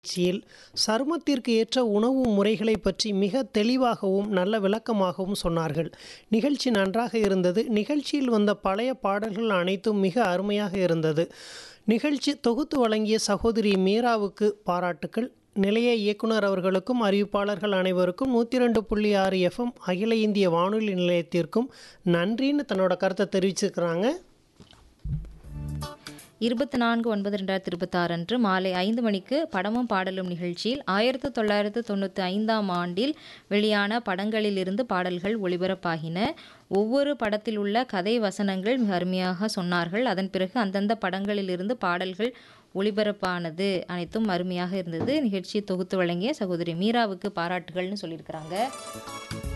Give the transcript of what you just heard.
நிகழ்ச்சியில் சருமத்திற்கு ஏற்ற உணவு முறைகளை பற்றி மிக தெளிவாகவும் நல்ல விளக்கமாகவும் சொன்னார்கள் நிகழ்ச்சி நன்றாக இருந்தது நிகழ்ச்சியில் வந்த பழைய பாடல்கள் அனைத்தும் மிக அருமையாக இருந்தது நிகழ்ச்சி தொகுத்து வழங்கிய சகோதரி மீராவுக்கு பாராட்டுக்கள் நிலைய இயக்குனர் அவர்களுக்கும் அறிவிப்பாளர்கள் அனைவருக்கும் நூற்றி ரெண்டு புள்ளி ஆறு எஃப்எம் அகில இந்திய வானொலி நிலையத்திற்கும் நன்றின்னு தன்னோட கருத்தை தெரிவிச்சிருக்கிறாங்க இருபத்தி நான்கு ஒன்பது ரெண்டாயிரத்தி இருபத்தாறு அன்று மாலை ஐந்து மணிக்கு படமும் பாடலும் நிகழ்ச்சியில் ஆயிரத்து தொள்ளாயிரத்து தொண்ணூற்றி ஐந்தாம் ஆண்டில் வெளியான படங்களிலிருந்து பாடல்கள் ஒளிபரப்பாகின ஒவ்வொரு படத்தில் உள்ள கதை வசனங்கள் மிக அருமையாக சொன்னார்கள் அதன் பிறகு அந்தந்த படங்களிலிருந்து பாடல்கள் ஒளிபரப்பானது அனைத்தும் அருமையாக இருந்தது நிகழ்ச்சியை தொகுத்து வழங்கிய சகோதரி மீராவுக்கு பாராட்டுகள்னு சொல்லியிருக்கிறாங்க